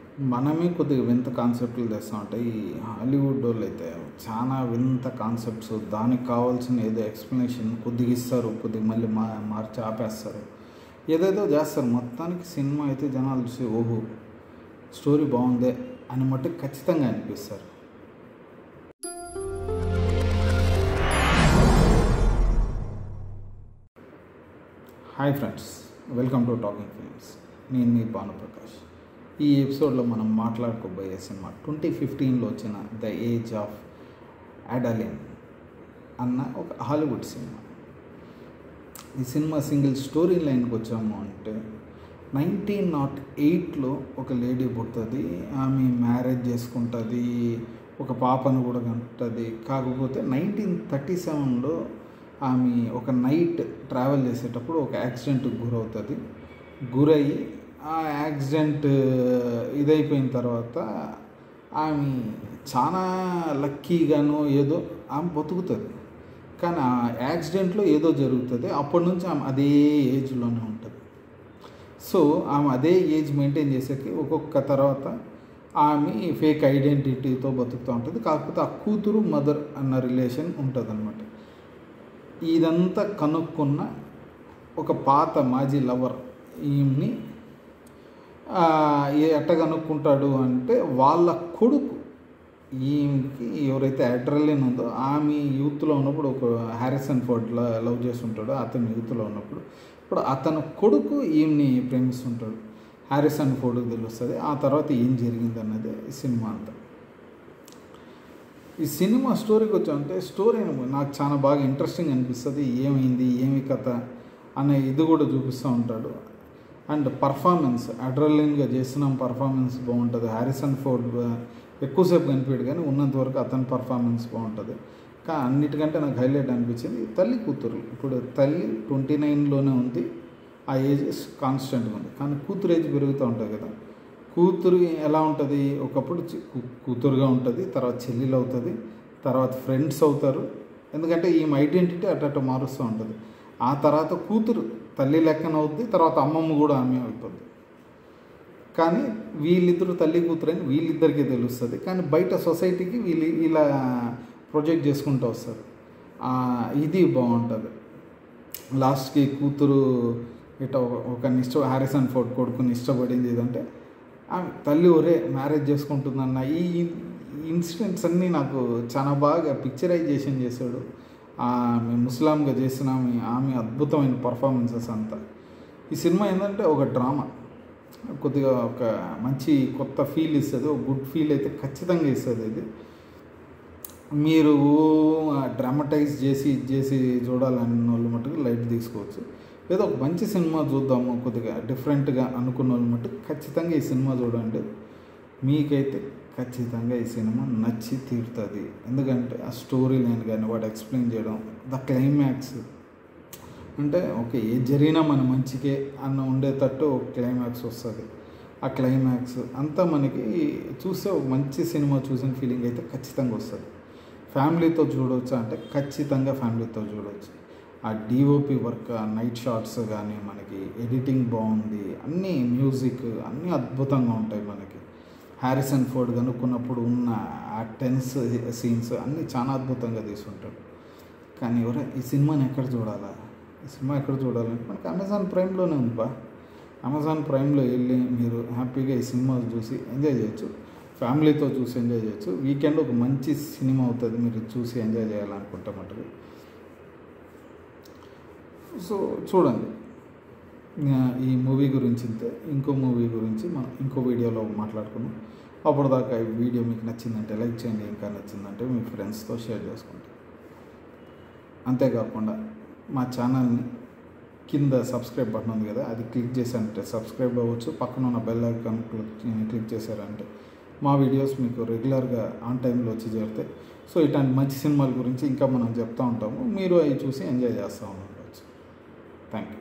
మనమే కొద్దిగా వింత కాన్సెప్ట్లు తెస్తూ ఉంటాయి ఈ హాలీవుడ్ వాళ్ళు అయితే చాలా వింత కాన్సెప్ట్స్ దానికి కావాల్సిన ఏదో ఎక్స్ప్లెనేషన్ కొద్దిగా ఇస్తారు కొద్దిగా మళ్ళీ మా మార్చి ఆపేస్తారు ఏదేదో చేస్తారు మొత్తానికి సినిమా అయితే జనాలు చూసి ఓహో స్టోరీ బాగుందే అని మట్టుకు ఖచ్చితంగా అనిపిస్తారు hi friends welcome to Talking Films నేను మీ భానుప్రకాష్ ఈ ఎపిసోడ్లో మనం మాట్లాడుకోబోయే సినిమా ట్వంటీ ఫిఫ్టీన్లో వచ్చిన ద ఏజ్ ఆఫ్ అడలిన్ అన్న ఒక హాలీవుడ్ సినిమా ఈ సినిమా సింగిల్ స్టోరీ లైన్కి వచ్చాము అంటే నైన్టీన్ నాట్ ఎయిట్లో ఒక లేడీ పుడుతుంది ఆమె మ్యారేజ్ చేసుకుంటుంది ఒక పాపను కూడా కంటుంది కాకపోతే నైన్టీన్ థర్టీ సెవెన్లో ఆమె ఒక నైట్ ట్రావెల్ చేసేటప్పుడు ఒక యాక్సిడెంట్కి గురవుతుంది గురయ్యి ఆ యాక్సిడెంట్ ఇదైపోయిన తర్వాత ఆమె చాలా లక్కీగాను ఏదో ఆమె బతుకుతుంది కానీ ఆ యాక్సిడెంట్లో ఏదో జరుగుతుంది అప్పటి నుంచి ఆమె అదే ఏజ్లోనే ఉంటుంది సో ఆమె అదే ఏజ్ మెయింటైన్ చేసేకి ఒక్కొక్క తర్వాత ఆమె ఫేక్ ఐడెంటిటీతో బతుకుతూ ఉంటుంది కాకపోతే ఆ కూతురు మదర్ అన్న రిలేషన్ ఉంటుంది అనమాట ఇదంతా కనుక్కున్న ఒక పాత మాజీ లవర్ ఈమెని ఎట్ట కనుక్కుంటాడు అంటే వాళ్ళ కొడుకు ఈమెకి ఎవరైతే అడ్రలిన్ ఉందో ఆమె యూత్లో ఉన్నప్పుడు ఒక హ్యారిసన్ ఫోర్డ్లో లవ్ చేస్తుంటాడో అతను యూత్లో ఉన్నప్పుడు ఇప్పుడు అతను కొడుకు ఈమెని ప్రేమిస్తుంటాడు హ్యారిసన్ ఫోర్డ్కి తెలుస్తుంది ఆ తర్వాత ఏం జరిగింది అన్నది ఈ సినిమా అంతా ఈ సినిమా స్టోరీకి వచ్చామంటే స్టోరీ నాకు చాలా బాగా ఇంట్రెస్టింగ్ అనిపిస్తుంది ఏమైంది ఏమి కథ అనే ఇది కూడా చూపిస్తూ ఉంటాడు అండ్ పర్ఫార్మెన్స్ అడ్రలిన్గా చేసిన పర్ఫార్మెన్స్ బాగుంటుంది హ్యారిసన్ ఫోర్డ్ ఎక్కువసేపు కనిపించాడు కానీ ఉన్నంత వరకు అతని పర్ఫార్మెన్స్ బాగుంటుంది కా అన్నిటికంటే నాకు హైలైట్ అనిపించింది తల్లి కూతురు ఇప్పుడు తల్లి ట్వంటీ నైన్లోనే ఉంది ఆ ఏజ్ కాన్స్టెంట్గా ఉంది కానీ కూతురు ఏజ్ పెరుగుతూ ఉంటుంది కదా కూతురు ఎలా ఉంటుంది ఒకప్పుడు కూతురుగా ఉంటుంది తర్వాత చెల్లెలు అవుతుంది తర్వాత ఫ్రెండ్స్ అవుతారు ఎందుకంటే ఈమె ఐడెంటిటీ అట్ట మారుస్తూ ఉంటుంది ఆ తర్వాత కూతురు తల్లి లెక్కన అవుద్ది తర్వాత అమ్మమ్మ కూడా ఆమె అయిపోద్ది కానీ వీళ్ళిద్దరు తల్లి కూతురు అని వీళ్ళిద్దరికీ తెలుస్తుంది కానీ బయట సొసైటీకి వీళ్ళు ఇలా ప్రొజెక్ట్ చేసుకుంటూ వస్తారు ఇది బాగుంటుంది లాస్ట్కి కూతురు ఇట ఒక ఇష్ట హ్యారిసన్ ఫోర్డ్ కొడుకుని ఇష్టపడింది ఇదంటే ఆమె తల్లి ఒరే మ్యారేజ్ చేసుకుంటుందన్న ఈ ఇన్సిడెంట్స్ అన్నీ నాకు చాలా బాగా పిక్చరైజేషన్ చేశాడు ఆమె ముస్లాంగా చేసిన ఆమె ఆమె అద్భుతమైన పర్ఫార్మెన్సెస్ అంతా ఈ సినిమా ఏంటంటే ఒక డ్రామా కొద్దిగా ఒక మంచి కొత్త ఫీల్ ఇస్తుంది ఒక గుడ్ ఫీల్ అయితే ఖచ్చితంగా ఇస్తుంది ఇది మీరు డ్రామటైజ్ చేసి ఇది చేసి చూడాలన్న వాళ్ళు మటుకు లైట్ తీసుకోవచ్చు ఏదో ఒక మంచి సినిమా చూద్దాము కొద్దిగా డిఫరెంట్గా అనుకున్న వాళ్ళు మటుకు ఖచ్చితంగా ఈ సినిమా చూడండి మీకైతే ఖచ్చితంగా ఈ సినిమా నచ్చి తీరుతుంది ఎందుకంటే ఆ స్టోరీ లైన్ కానీ వాడు ఎక్స్ప్లెయిన్ చేయడం ద క్లైమాక్స్ అంటే ఓకే ఏది జరిగినా మన మంచికే అన్న ఉండేటట్టు ఒక క్లైమాక్స్ వస్తుంది ఆ క్లైమాక్స్ అంతా మనకి చూస్తే ఒక మంచి సినిమా చూసిన ఫీలింగ్ అయితే ఖచ్చితంగా వస్తుంది ఫ్యామిలీతో చూడవచ్చు అంటే ఖచ్చితంగా ఫ్యామిలీతో చూడవచ్చు ఆ డిఓపి వర్క్ ఆ నైట్ షాట్స్ కానీ మనకి ఎడిటింగ్ బాగుంది అన్నీ మ్యూజిక్ అన్నీ అద్భుతంగా ఉంటాయి మనకి హ్యారిసన్ ఫోర్డ్ కనుక్కున్నప్పుడు ఉన్న ఆ టెన్స్ సీన్స్ అన్నీ చాలా అద్భుతంగా తీసుంటాడు కానీ ఎవరే ఈ సినిమాని ఎక్కడ చూడాలా ఈ సినిమా ఎక్కడ చూడాలంటే మనకి అమెజాన్ ప్రైమ్లోనే ఉందిపా అమెజాన్ ప్రైమ్లో వెళ్ళి మీరు హ్యాపీగా ఈ సినిమా చూసి ఎంజాయ్ చేయొచ్చు ఫ్యామిలీతో చూసి ఎంజాయ్ చేయొచ్చు వీకెండ్ ఒక మంచి సినిమా అవుతుంది మీరు చూసి ఎంజాయ్ చేయాలనుకుంటే మటుకు సో చూడండి ఈ మూవీ గురించి ఇంతే ఇంకో మూవీ గురించి మనం ఇంకో వీడియోలో మాట్లాడుకుందాం అప్పటిదాకా ఈ వీడియో మీకు నచ్చిందంటే లైక్ చేయండి ఇంకా నచ్చిందంటే మీ ఫ్రెండ్స్తో షేర్ చేసుకోండి అంతేకాకుండా మా ఛానల్ని కింద సబ్స్క్రైబ్ బటన్ ఉంది కదా అది క్లిక్ చేశారంటే సబ్స్క్రైబ్ అవ్వచ్చు పక్కన ఉన్న బెల్ ఐకాన్ క్లిక్ చేశారంటే మా వీడియోస్ మీకు రెగ్యులర్గా ఆన్ టైంలో వచ్చి చేరుతాయి సో ఇట్లాంటి మంచి సినిమాల గురించి ఇంకా మనం చెప్తూ ఉంటాము మీరు అవి చూసి ఎంజాయ్ చేస్తూ ఉండవచ్చు థ్యాంక్ యూ